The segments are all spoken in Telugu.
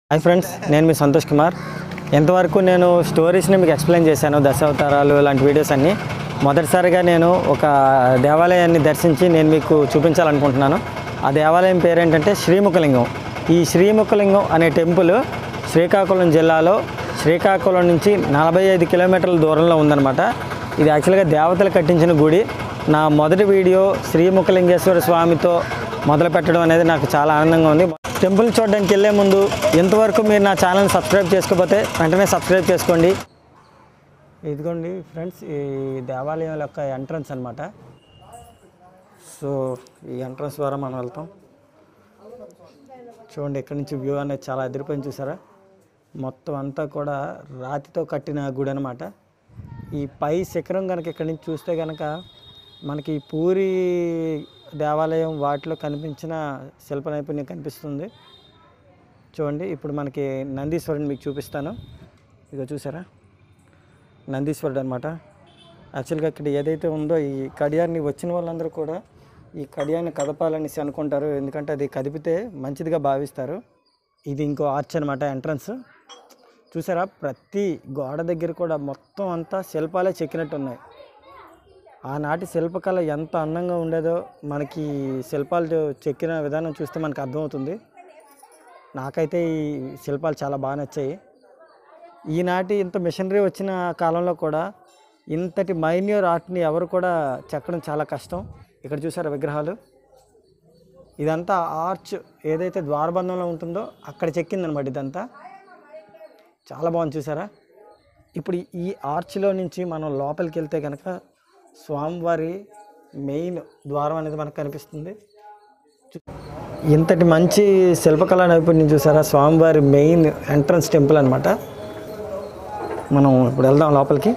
హాయ్ ఫ్రెండ్స్ నేను మీ సంతోష్ కుమార్ ఎంతవరకు నేను స్టోరీస్ని మీకు ఎక్స్ప్లెయిన్ చేశాను దశావతారాలు లాంటి వీడియోస్ అన్నీ మొదటిసారిగా నేను ఒక దేవాలయాన్ని దర్శించి నేను మీకు చూపించాలనుకుంటున్నాను ఆ దేవాలయం పేరు ఏంటంటే శ్రీముఖలింగం ఈ శ్రీముఖలింగం అనే టెంపుల్ శ్రీకాకుళం జిల్లాలో శ్రీకాకుళం నుంచి నలభై ఐదు కిలోమీటర్ల దూరంలో ఉందన్నమాట ఇది యాక్చువల్గా దేవతలు కట్టించిన గుడి నా మొదటి వీడియో శ్రీముఖలింగేశ్వర స్వామితో మొదలు పెట్టడం అనేది నాకు చాలా ఆనందంగా ఉంది టెంపుల్ చూడడానికి వెళ్ళే ముందు ఇంతవరకు మీరు నా ఛానల్ సబ్స్క్రైబ్ చేసుకోకపోతే వెంటనే సబ్స్క్రైబ్ చేసుకోండి ఇదిగోండి ఫ్రెండ్స్ ఈ దేవాలయం యొక్క ఎంట్రన్స్ అన్నమాట సో ఈ ఎంట్రన్స్ ద్వారా మనం వెళ్తాం చూడండి ఇక్కడ నుంచి వ్యూ అనేది చాలా ఎదిరిపోయింది చూసారా మొత్తం అంతా కూడా రాతితో కట్టిన గుడి అనమాట ఈ పై శిఖరం కనుక ఇక్కడ నుంచి చూస్తే కనుక మనకి ఈ పూరి దేవాలయం వాటిలో కనిపించిన శిల్ప నైపుణ్యం కనిపిస్తుంది చూడండి ఇప్పుడు మనకి నందీశ్వరుని మీకు చూపిస్తాను ఇక చూసారా నందీశ్వరుడు అనమాట యాక్చువల్గా ఇక్కడ ఏదైతే ఉందో ఈ కడియాన్ని వచ్చిన వాళ్ళందరూ కూడా ఈ కడియాన్ని కదపాలనేసి అనుకుంటారు ఎందుకంటే అది కదిపితే మంచిదిగా భావిస్తారు ఇది ఇంకో ఆర్చ్ అనమాట ఎంట్రన్స్ చూసారా ప్రతి గోడ దగ్గర కూడా మొత్తం అంతా శిల్పాలే చెక్కినట్టు ఉన్నాయి ఆనాటి శిల్పకళ ఎంత అందంగా ఉండేదో మనకి శిల్పాలు చెక్కిన విధానం చూస్తే మనకు అర్థమవుతుంది నాకైతే ఈ శిల్పాలు చాలా బాగా నచ్చాయి ఈనాటి ఇంత మిషనరీ వచ్చిన కాలంలో కూడా ఇంతటి మైన్యూర్ ఆర్ట్ని ఎవరు కూడా చెక్కడం చాలా కష్టం ఇక్కడ చూసారా విగ్రహాలు ఇదంతా ఆర్చ్ ఏదైతే ద్వారబంధంలో ఉంటుందో అక్కడ చెక్కిందనమాట ఇదంతా చాలా బాగుంది చూసారా ఇప్పుడు ఈ ఆర్చ్లో నుంచి మనం లోపలికి వెళ్తే కనుక స్వామివారి మెయిన్ ద్వారం అనేది మనకు కనిపిస్తుంది చు- ఇంతటి మంచి శిల్పకళా నైపుణ్యం చూసారా స్వామివారి మెయిన్ ఎంట్రన్స్ టెంపుల్ అనమాట మనం ఇప్పుడు వెళ్దాం లోపలికి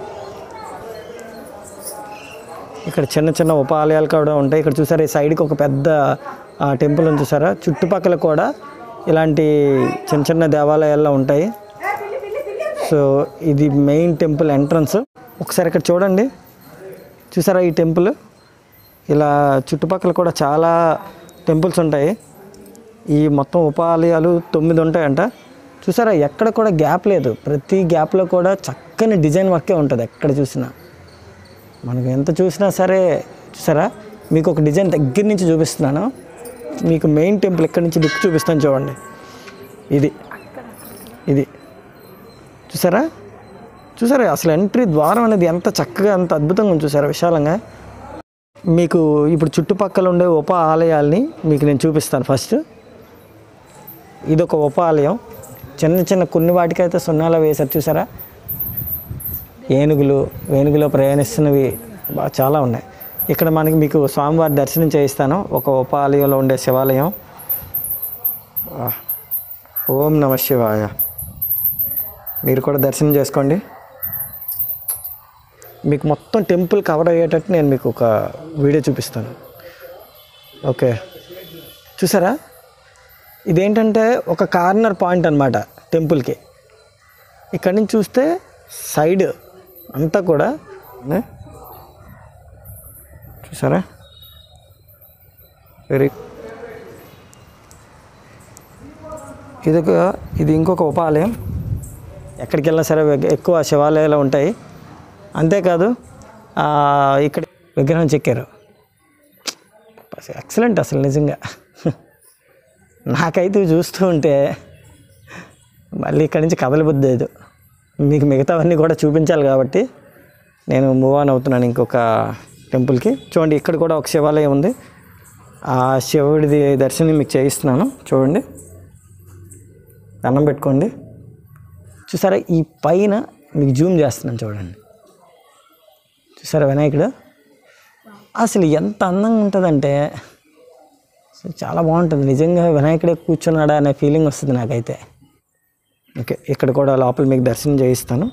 ఇక్కడ చిన్న చిన్న ఉప ఆలయాలు కూడా ఉంటాయి ఇక్కడ చూసారా ఈ సైడ్కి ఒక పెద్ద ఆ, టెంపుల్ ఉంది చూసారా చుట్టుపక్కల కూడా ఇలాంటి చిన్న చిన్న దేవాలయాల్లో ఉంటాయి సో ఇది మెయిన్ టెంపుల్ ఎంట్రన్స్ ఒకసారి ఇక్కడ చూడండి చూసారా ఈ టెంపుల్ ఇలా చుట్టుపక్కల కూడా చాలా టెంపుల్స్ ఉంటాయి ఈ మొత్తం ఉపాలయాలు తొమ్మిది ఉంటాయంట చూసారా ఎక్కడ కూడా గ్యాప్ లేదు ప్రతి గ్యాప్లో కూడా చక్కని డిజైన్ వర్కే ఉంటుంది ఎక్కడ చూసినా మనకు ఎంత చూసినా సరే చూసారా మీకు ఒక డిజైన్ దగ్గర నుంచి చూపిస్తున్నాను మీకు మెయిన్ టెంపుల్ ఎక్కడి నుంచి దిక్కు చూపిస్తాను చూడండి ఇది ఇది చూసారా చూసారా అసలు ఎంట్రీ ద్వారం అనేది ఎంత చక్కగా ఎంత అద్భుతంగా ఉంది చూసారా విశాలంగా మీకు ఇప్పుడు చుట్టుపక్కల ఉండే ఉప ఆలయాల్ని మీకు నేను చూపిస్తాను ఫస్ట్ ఇది ఒక ఉప ఆలయం చిన్న చిన్న కొన్ని వాటికైతే సున్నాలు వేశారు చూసారా ఏనుగులు ఏనుగులో ప్రయాణిస్తున్నవి బాగా చాలా ఉన్నాయి ఇక్కడ మనకి మీకు స్వామివారి దర్శనం చేయిస్తాను ఒక ఉప ఆలయంలో ఉండే శివాలయం ఆ, ఓం నమ శివాయ మీరు కూడా దర్శనం చేసుకోండి మీకు మొత్తం టెంపుల్ కవర్ అయ్యేటట్టు నేను మీకు ఒక వీడియో చూపిస్తాను ఓకే చూసారా ఇదేంటంటే ఒక కార్నర్ పాయింట్ అనమాట టెంపుల్కి ఇక్కడి నుంచి చూస్తే సైడ్ అంతా కూడా నే? చూసారా వెరీ ఇది ఒక ఇది ఇంకొక ఉపాలయం ఎక్కడికి వెళ్ళినా సరే వెగ్- ఎక్కువ శివాలయాలు ఉంటాయి అంతేకాదు ఆ, ఇక్కడ విగ్రహం చెక్కారు ఎక్సలెంట్ అసలు నిజంగా నాకైతే ఇవి చూస్తూ ఉంటే మళ్ళీ ఇక్కడి నుంచి కదలి బుద్ధి లేదు మీకు మిగతావన్నీ కూడా చూపించాలి కాబట్టి నేను మూవ్ ఆన్ అవుతున్నాను ఇంకొక టెంపుల్కి చూడండి ఇక్కడ కూడా ఒక శివాలయం ఉంది ఆ శివుడిది దర్శనం మీకు చేయిస్తున్నాను చూడండి దండం పెట్టుకోండి చూసారా ఈ పైన మీకు జూమ్ చేస్తున్నాను చూడండి చూసారా వినాయకుడు అసలు ఎంత అందంగా ఉంటుందంటే అసలు చాలా బాగుంటుంది నిజంగా వినాయకుడే కూర్చున్నాడా అనే ఫీలింగ్ వస్తుంది నాకైతే ఓకే ఇక్కడ కూడా లోపల మీకు దర్శనం చేయిస్తాను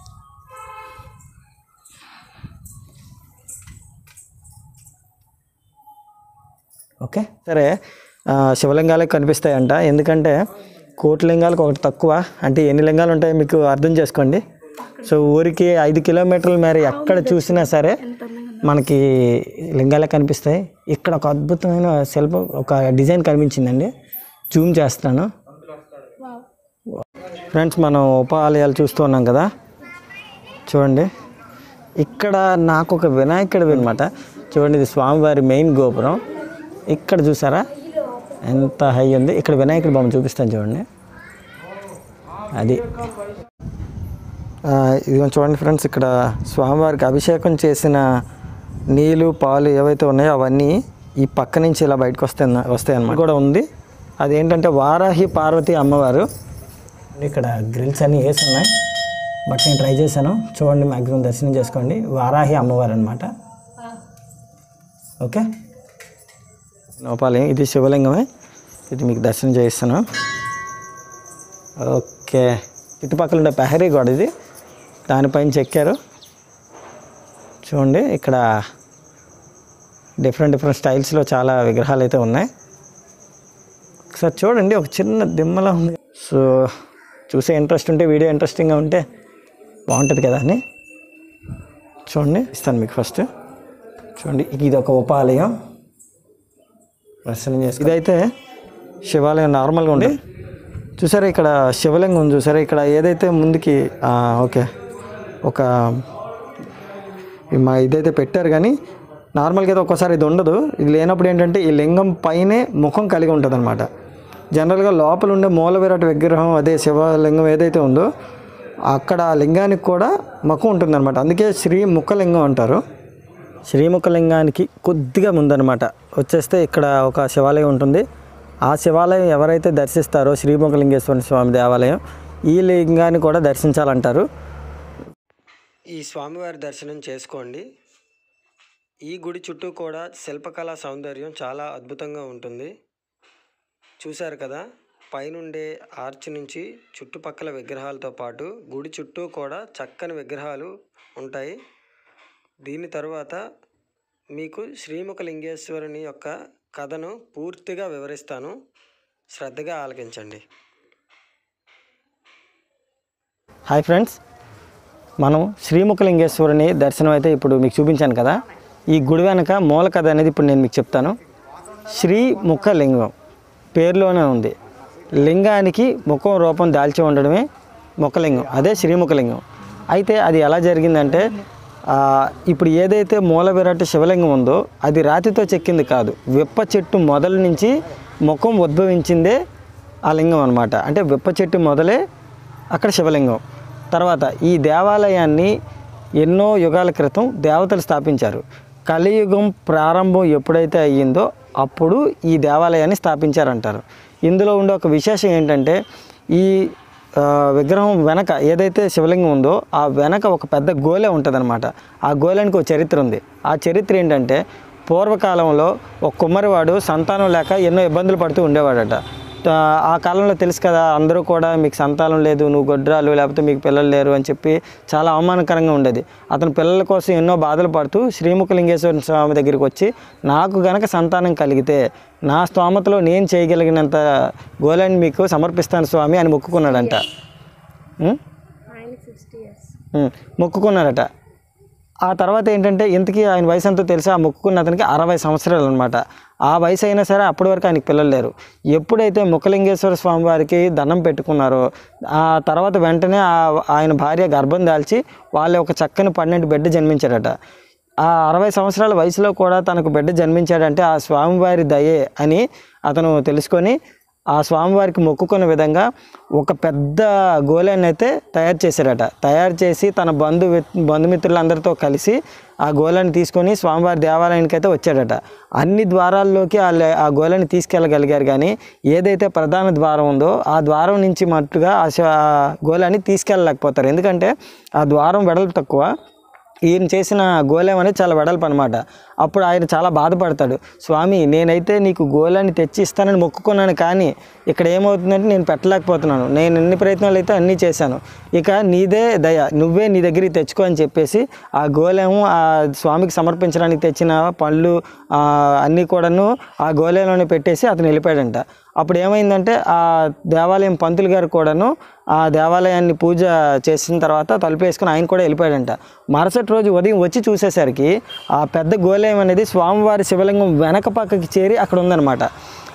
ఓకే సరే ఆ, శివలింగాలే కనిపిస్తాయంట ఎందుకంటే కోటి లింగాలకు ఒకటి తక్కువ అంటే ఎన్ని లింగాలు ఉంటాయో మీకు అర్థం చేసుకోండి సో ఊరికి ఐదు కిలోమీటర్ల మేర ఎక్కడ చూసినా సరే మనకి లింగాలే కనిపిస్తాయి ఇక్కడ ఒక అద్భుతమైన శిల్పం ఒక డిజైన్ కనిపించిందండి జూమ్ చేస్తాను ఫ్రెండ్స్ మనం ఉపాలయాలు చూస్తూ ఉన్నాం కదా చూడండి ఇక్కడ నాకు ఒక వినాయకుడు అనమాట చూడండి ఇది స్వామివారి మెయిన్ గోపురం ఇక్కడ చూసారా ఎంత హై ఉంది ఇక్కడ వినాయకుడి బొమ్మ చూపిస్తాను చూడండి అది ఆ, ఇదిగో చూడండి ఫ్రెండ్స్ ఇక్కడ స్వామివారికి అభిషేకం చేసిన నీళ్ళు పాలు ఏవైతే ఉన్నాయో అవన్నీ ఈ పక్క నుంచి ఇలా బయటకు వస్తాయి వస్తాయి అన్నమాట కూడా ఉంది అదేంటంటే వారాహి పార్వతి అమ్మవారు ఇక్కడ గ్రిల్స్ అన్నీ వేసి ఉన్నాయి బట్ నేను ట్రై చేశాను చూడండి మ్యాక్సిమం దర్శనం చేసుకోండి వారాహి అమ్మవారు అనమాట ఓకే నోపాలి ఇది శివలింగమే ఇది మీకు దర్శనం చేయిస్తాను ఓకే చుట్టుపక్కల ఉండే పెహరీ గోడ ఇది దానిపైన చెక్కారు చూడండి ఇక్కడ డిఫరెంట్ డిఫరెంట్ స్టైల్స్లో చాలా విగ్రహాలు అయితే ఉన్నాయి ఒకసారి చూడండి ఒక చిన్న దిమ్మలా ఉంది సో చూసే ఇంట్రెస్ట్ ఉంటే వీడియో ఇంట్రెస్టింగ్గా ఉంటే బాగుంటుంది కదా అని చూడండి ఇస్తాను మీకు ఫస్ట్ చూడండి ఇది ఒక ఉపాలయం దర్శనం చేసి ఇదైతే శివాలయం నార్మల్గా ఉంది చూసారా ఇక్కడ శివలింగం ఉంది చూసారా ఇక్కడ ఏదైతే ముందుకి ఆ, ఓకే ఒక ఈ మా ఇదైతే పెట్టారు కానీ నార్మల్గా అయితే ఒక్కోసారి ఇది ఉండదు ఇది లేనప్పుడు ఏంటంటే ఈ లింగం పైనే ముఖం కలిగి ఉంటుంది అనమాట జనరల్గా లోపల ఉండే మూల విరాట్ విగ్రహం అదే శివలింగం ఏదైతే ఉందో అక్కడ ఆ లింగానికి కూడా ముఖం ఉంటుందన్నమాట అందుకే శ్రీ ముఖలింగం అంటారు శ్రీముఖలింగానికి కొద్దిగా ముందనమాట వచ్చేస్తే ఇక్కడ ఒక శివాలయం ఉంటుంది ఆ శివాలయం ఎవరైతే దర్శిస్తారో శ్రీముఖలింగేశ్వర స్వామి దేవాలయం ఈ లింగాన్ని కూడా దర్శించాలంటారు ఈ స్వామివారి దర్శనం చేసుకోండి ఈ గుడి చుట్టూ కూడా శిల్పకళా సౌందర్యం చాలా అద్భుతంగా ఉంటుంది చూశారు కదా పైనుండే ఆర్చ్ నుంచి చుట్టుపక్కల విగ్రహాలతో పాటు గుడి చుట్టూ కూడా చక్కని విగ్రహాలు ఉంటాయి దీని తరువాత మీకు శ్రీముఖలింగేశ్వరుని యొక్క కథను పూర్తిగా వివరిస్తాను శ్రద్ధగా ఆలకించండి హాయ్ ఫ్రెండ్స్ మనం శ్రీముఖలింగేశ్వరుని దర్శనం అయితే ఇప్పుడు మీకు చూపించాను కదా ఈ గుడి వెనక మూల కథ అనేది ఇప్పుడు నేను మీకు చెప్తాను శ్రీముఖలింగం పేరులోనే ఉంది లింగానికి ముఖం రూపం దాల్చి ఉండడమే ముఖలింగం అదే శ్రీముఖలింగం అయితే అది ఎలా జరిగిందంటే ఆ, ఇప్పుడు ఏదైతే మూల విరాట్ శివలింగం ఉందో అది రాతితో చెక్కింది కాదు విప్ప చెట్టు మొదల నుంచి ముఖం ఉద్భవించిందే ఆ లింగం అనమాట అంటే విప్ప చెట్టు మొదలే అక్కడ శివలింగం తర్వాత ఈ దేవాలయాన్ని ఎన్నో యుగాల క్రితం దేవతలు స్థాపించారు కలియుగం ప్రారంభం ఎప్పుడైతే అయ్యిందో అప్పుడు ఈ దేవాలయాన్ని స్థాపించారంటారు ఇందులో ఉండే ఒక విశేషం ఏంటంటే ఈ ఆ, విగ్రహం వెనక ఏదైతే శివలింగం ఉందో ఆ వెనక ఒక పెద్ద గోలె ఉంటుందన్నమాట ఆ గోలెనికి ఒక చరిత్ర ఉంది ఆ చరిత్ర ఏంటంటే పూర్వకాలంలో ఒక కుమ్మరివాడు సంతానం లేక ఎన్నో ఇబ్బందులు పడుతూ ఉండేవాడట ఆ, ఆ కాలంలో తెలుసు కదా అందరూ కూడా మీకు సంతానం లేదు నువ్వు గొడ్రాలు లేకపోతే మీకు పిల్లలు లేరు అని చెప్పి చాలా అవమానకరంగా ఉండేది అతను పిల్లల కోసం ఎన్నో బాధలు పడుతూ శ్రీముఖలింగేశ్వర స్వామి దగ్గరికి వచ్చి నాకు గనక సంతానం కలిగితే నా స్తోమతలో నేను చేయగలిగినంత గోళాన్ని మీకు సమర్పిస్తాను స్వామి అని మొక్కుకున్నాడంట ఉం? ఉం, మొక్కుకున్నాడట ఆ తర్వాత ఏంటంటే ఇంతకీ ఆయన వయసు ఎంతో తెలిసి ఆ మొక్కుకున్న అతనికి అరవై సంవత్సరాలు అనమాట ఆ వయసు అయినా సరే అప్పటి వరకు ఆయనకి పిల్లలు లేరు ఎప్పుడైతే ముఖలింగేశ్వర స్వామి వారికి దండం పెట్టుకున్నారో ఆ తర్వాత వెంటనే ఆ- ఆయన భార్య గర్భం దాల్చి వాళ్ళ ఒక చక్కని పన్నెండు బిడ్డ జన్మించాడట ఆ అరవై సంవత్సరాల వయసులో కూడా తనకు బిడ్డ జన్మించాడంటే ఆ స్వామివారి దయే అని అతను తెలుసుకొని ఆ స్వామివారికి మొక్కుకున్న విధంగా ఒక పెద్ద గోళాన్ని అయితే తయారు చేశారట తయారు చేసి తన బంధు బంధుమిత్రులందరితో కలిసి ఆ గోళాన్ని తీసుకొని స్వామివారి దేవాలయానికి అయితే వచ్చాడట అన్ని ద్వారాల్లోకి ఆ లే- ఆ గోళాన్ని తీసుకెళ్ళగలిగారు కానీ ఏదైతే ప్రధాన ద్వారం ఉందో ఆ ద్వారం నుంచి మట్టుగా ఆ శ- ఆ గోళాన్ని తీసుకెళ్ళలేకపోతారు ఎందుకంటే ఆ ద్వారం వెడల్పు తక్కువ ఈయన చేసిన గోళం అనేది చాలా వెడల్పు అనమాట అప్పుడు ఆయన చాలా బాధపడతాడు స్వామి నేనైతే నీకు గోళాన్ని తెచ్చి ఇస్తానని మొక్కుకున్నాను కానీ ఇక్కడ ఏమవుతుందంటే నేను పెట్టలేకపోతున్నాను నేను ఎన్ని ప్రయత్నాలు అయితే అన్నీ చేశాను ఇక నీదే దయ నువ్వే నీ దగ్గరికి తెచ్చుకో అని చెప్పేసి ఆ గోళము ఆ స్వామికి సమర్పించడానికి తెచ్చిన పళ్ళు ఆ, అన్నీ కూడాను ఆ గోళంలోనే పెట్టేసి అతను వెళ్ళిపోయాడంట అప్పుడు ఏమైందంటే ఆ దేవాలయం పంతులు గారు కూడాను ఆ దేవాలయాన్ని పూజ చేసిన తర్వాత తలుపు వేసుకుని ఆయన కూడా వెళ్ళిపోయాడంట మరుసటి రోజు ఉదయం వచ్చి చూసేసరికి ఆ పెద్ద గోళయం అనేది స్వామివారి శివలింగం వెనక పక్కకి చేరి అక్కడ ఉందన్నమాట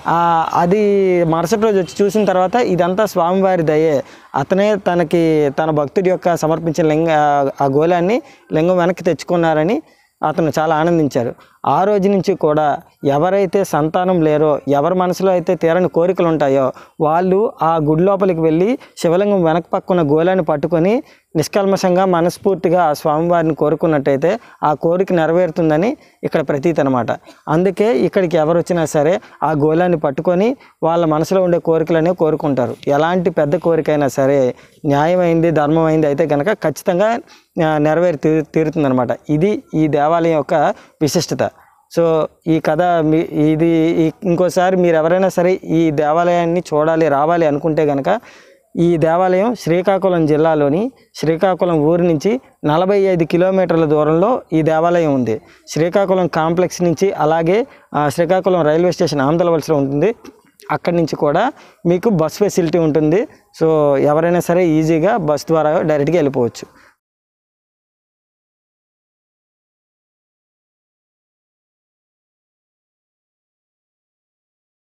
ఆ, అది మరుసటి రోజు వచ్చి చూసిన తర్వాత ఇదంతా స్వామివారి దయే అతనే తనకి తన భక్తుడి యొక్క సమర్పించిన లింగ ఆ గోళాన్ని లింగం వెనక్కి తెచ్చుకున్నారని అతను చాలా ఆనందించారు ఆ రోజు నుంచి కూడా ఎవరైతే సంతానం లేరో ఎవరి మనసులో అయితే తీరని కోరికలు ఉంటాయో వాళ్ళు ఆ గుడి లోపలికి వెళ్ళి శివలింగం వెనక పక్కన గోళాన్ని పట్టుకొని నిష్కల్మషంగా మనస్ఫూర్తిగా ఆ స్వామివారిని కోరుకున్నట్టయితే ఆ కోరిక నెరవేరుతుందని ఇక్కడ ప్రతీతి అనమాట అందుకే ఇక్కడికి ఎవరు వచ్చినా సరే ఆ గోళాన్ని పట్టుకొని వాళ్ళ మనసులో ఉండే కోరికలనే కోరుకుంటారు ఎలాంటి పెద్ద కోరికైనా సరే న్యాయమైంది ధర్మమైంది అయితే కనుక ఖచ్చితంగా ఆ, నెరవేరి తీరు తీరుతుందనమాట ఇది ఈ దేవాలయం యొక్క విశిష్టత సో ఈ కథ మీ ఇది ఈ- ఇంకోసారి మీరు ఎవరైనా సరే ఈ దేవాలయాన్ని చూడాలి రావాలి అనుకుంటే కనుక ఈ దేవాలయం శ్రీకాకుళం జిల్లాలోని శ్రీకాకుళం ఊరి నుంచి నలభై ఐదు కిలోమీటర్ల దూరంలో ఈ దేవాలయం ఉంది శ్రీకాకుళం కాంప్లెక్స్ నుంచి అలాగే ఆ, శ్రీకాకుళం రైల్వే స్టేషన్ ఆమదల వలసలో ఉంటుంది అక్కడి నుంచి కూడా మీకు బస్ ఫెసిలిటీ ఉంటుంది సో ఎవరైనా సరే ఈజీగా బస్ ద్వారా డైరెక్ట్గా వెళ్ళిపోవచ్చు